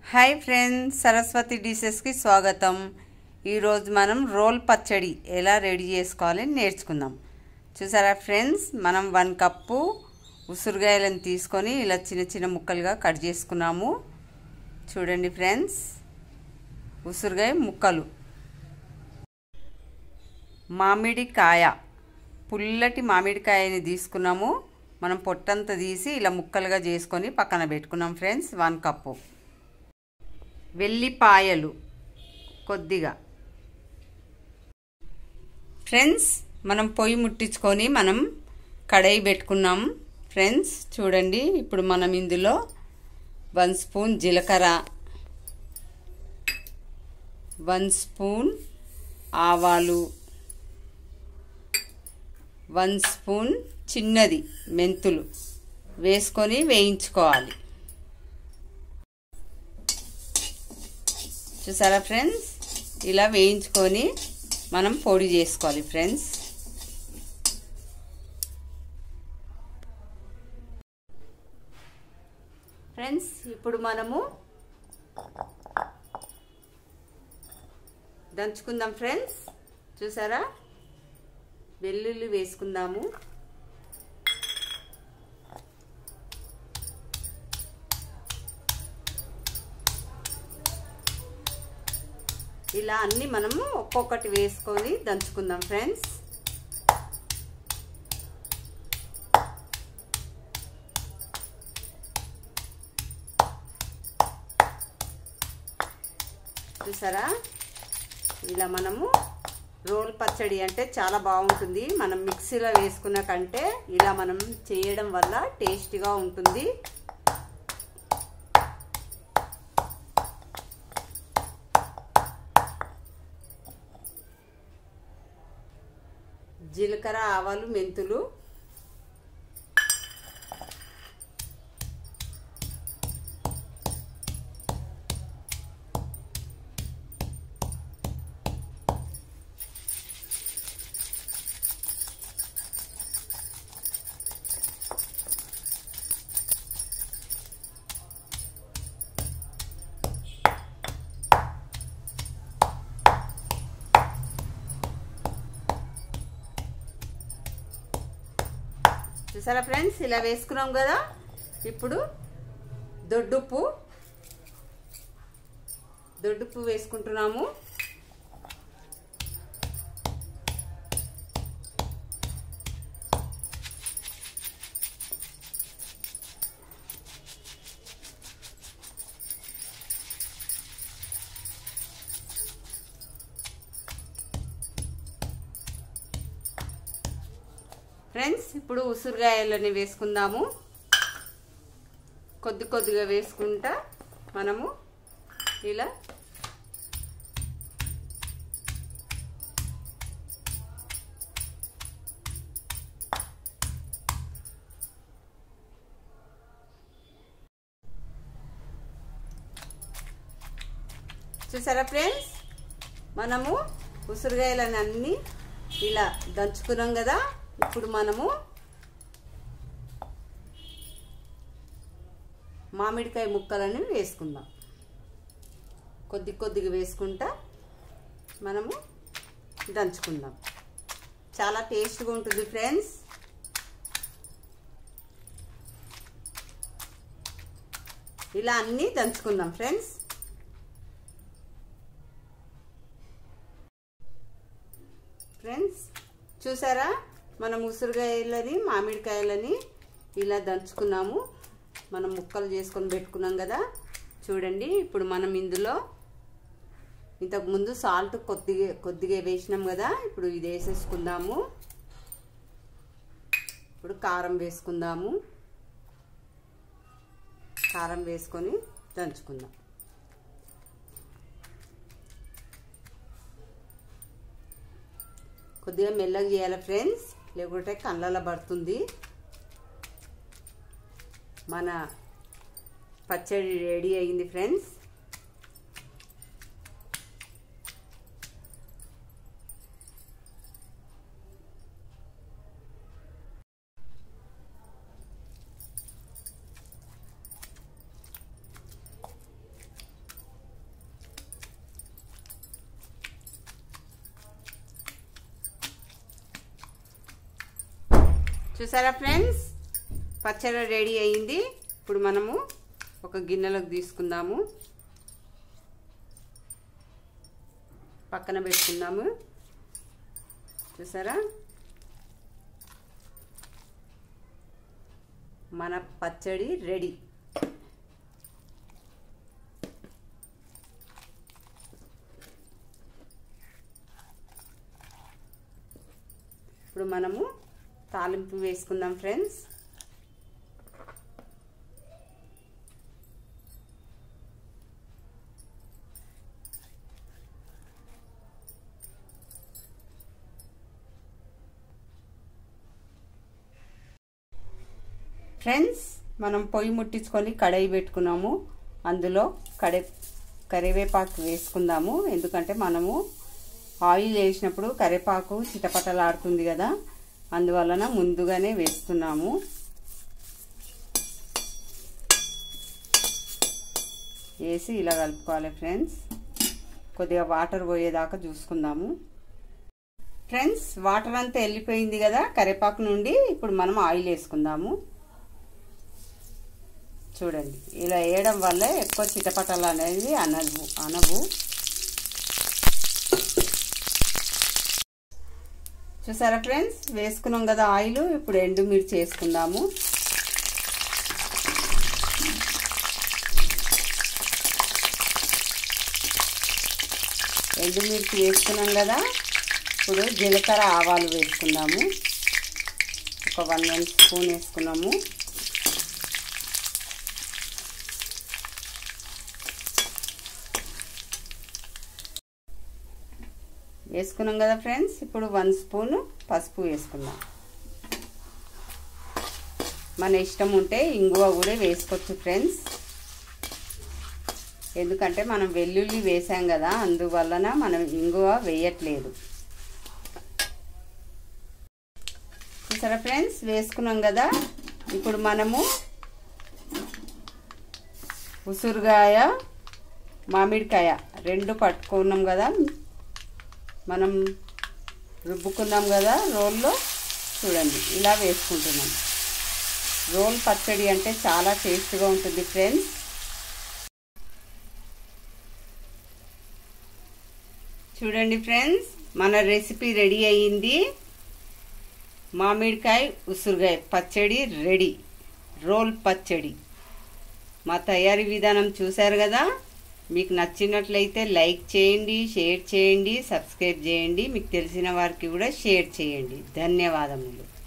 hi friends Saraswati డిషెస్కి స్వాగతం ఈరోజు మనం రోల్ పచ్చడి ఎలా రెడీ చేసుకోవాలి నేర్చుకుందాం చూసారా ఫ్రెండ్స్ మనం వన్ కప్పు ఉసురుగాయలను తీసుకొని ఇలా చిన్న చిన్న ముక్కలుగా కట్ చేసుకున్నాము చూడండి ఫ్రెండ్స్ ఉసురుగాయ ముక్కలు మామిడికాయ పుల్లటి మామిడికాయని తీసుకున్నాము మనం పొట్టంతా తీసి ఇలా ముక్కలుగా చేసుకొని పక్కన పెట్టుకున్నాం ఫ్రెండ్స్ వన్ కప్పు వెల్లిపాయలు కొద్దిగా ఫ్రెండ్స్ మనం పొయ్యి ముట్టించుకొని మనం కడాయి పెట్టుకున్నాం ఫ్రెండ్స్ చూడండి ఇప్పుడు మనం ఇందులో వన్ స్పూన్ జీలకర్ర వన్ స్పూన్ ఆవాలు వన్ స్పూన్ చిన్నది మెంతులు వేసుకొని వేయించుకోవాలి చూసారా ఫ్రెండ్స్ ఇలా వేయించుకొని మనం పొడి చేసుకోవాలి ఫ్రెండ్స్ ఫ్రెండ్స్ ఇప్పుడు మనము దంచుకుందాం ఫ్రెండ్స్ చూసారా వెల్లుల్లి వేసుకుందాము ఇలా అన్ని మనము ఒక్కొక్కటి వేసుకొని దంచుకుందాం ఫ్రెండ్స్ చూసారా ఇలా మనము రోల్ పచ్చడి అంటే చాలా బాగుంటుంది మనం మిక్సీలో వేసుకున్న కంటే ఇలా మనం చేయడం వల్ల టేస్టీగా ఉంటుంది జీలకర్ర ఆవాలు మెంతులు చూసారా ఫ్రెండ్స్ ఇలా వేసుకున్నాం కదా ఇప్పుడు దొడ్డుప్పు దొడ్డుప్పు వేసుకుంటున్నాము ఫ్రెండ్స్ ఇప్పుడు ఉసురుగాయలని వేసుకుందాము కొద్ది కొద్దిగా వేసుకుంటా మనము ఇలా చూసారా ఫ్రెండ్స్ మనము ఉసురుగాయలని అన్నీ ఇలా దంచుకున్నాం కదా ఇప్పుడు మనము మామిడికాయ ముక్కలని వేసుకుందాం కొద్ది కొద్దిగా వేసుకుంటా మనము దంచుకుందాం చాలా టేస్ట్గా ఉంటుంది ఫ్రెండ్స్ ఇలా అన్నీ దంచుకుందాం ఫ్రెండ్స్ ఫ్రెండ్స్ చూసారా మనం ఉసురుగాయలని మామిడికాయలని ఇలా దంచుకున్నాము మనం ముక్కలు చేసుకొని పెట్టుకున్నాం కదా చూడండి ఇప్పుడు మనం ఇందులో ఇంతకుముందు సాల్ట్ కొద్దిగా కొద్దిగా వేసినాం కదా ఇప్పుడు ఇది వేసేసుకుందాము ఇప్పుడు కారం వేసుకుందాము కారం వేసుకొని దంచుకుందాం కొద్దిగా మెల్లగా చేయాలి ఫ్రెండ్స్ లేకుంటే కళ్ళలో పడుతుంది మన పచ్చడి రెడీ అయింది ఫ్రెండ్స్ చూసారా ఫ్రెండ్స్ పచ్చడి రెడీ అయింది ఇప్పుడు మనము ఒక గిన్నెలోకి తీసుకుందాము పక్కన పెట్టుకుందాము చూసారా మన పచ్చడి రెడీ ఇప్పుడు మనము తాలింపు వేసుకుందాం ఫ్రెండ్స్ ఫ్రెండ్స్ మనం పొయ్యి ముట్టించుకొని కడాయి పెట్టుకున్నాము అందులో కడే కరివేపాకు వేసుకుందాము ఎందుకంటే మనము ఆయిల్ వేసినప్పుడు కరివేపాకు చిటపటలాడుతుంది కదా అందువలన ముందుగానే వేస్తున్నాము వేసి ఇలా కలుపుకోవాలి ఫ్రెండ్స్ కొద్దిగా వాటర్ పోయేదాకా చూసుకుందాము ఫ్రెండ్స్ వాటర్ అంతా వెళ్ళిపోయింది కదా కరివేపాకు నుండి ఇప్పుడు మనం ఆయిల్ వేసుకుందాము చూడండి ఇలా వేయడం వల్ల ఎక్కువ చిటపటలు అనేది అనవు అనవు చూసారా ఫ్రెండ్స్ వేసుకున్నాం కదా ఆయిల్ ఇప్పుడు ఎండుమిర్చి వేసుకుందాము ఎండుమిర్చి వేసుకున్నాం కదా ఇప్పుడు జీలకర్ర ఆవాలు వేసుకుందాము ఒక వన్ వన్ స్పూన్ వేసుకున్నాము వేసుకున్నాం కదా ఫ్రెండ్స్ ఇప్పుడు వన్ స్పూన్ పసుపు వేసుకుందాం మన ఇష్టం ఉంటే ఇంగువ కూడా వేసుకోవచ్చు ఫ్రెండ్స్ ఎందుకంటే మనం వెల్లుల్లి వేసాం కదా అందువలన మనం ఇంగువ వేయట్లేదు చూసారా ఫ్రెండ్స్ వేసుకున్నాం కదా ఇప్పుడు మనము ఉసురుగాయ మామిడికాయ రెండు పట్టుకున్నాం కదా మనం రుబ్బుకుందాం కదా రోల్లో చూడండి ఇలా వేసుకుంటున్నాం రోల్ పచ్చడి అంటే చాలా టేస్ట్గా ఉంటుంది ఫ్రెండ్స్ చూడండి ఫ్రెండ్స్ మన రెసిపీ రెడీ అయ్యింది మామిడికాయ ఉసురుగాయ పచ్చడి రెడీ రోల్ పచ్చడి మా తయారీ విధానం చూశారు కదా మీకు నచ్చినట్లయితే లైక్ చేయండి షేర్ చేయండి సబ్స్క్రైబ్ చేయండి మీకు తెలిసిన వారికి కూడా షేర్ చేయండి ధన్యవాదములు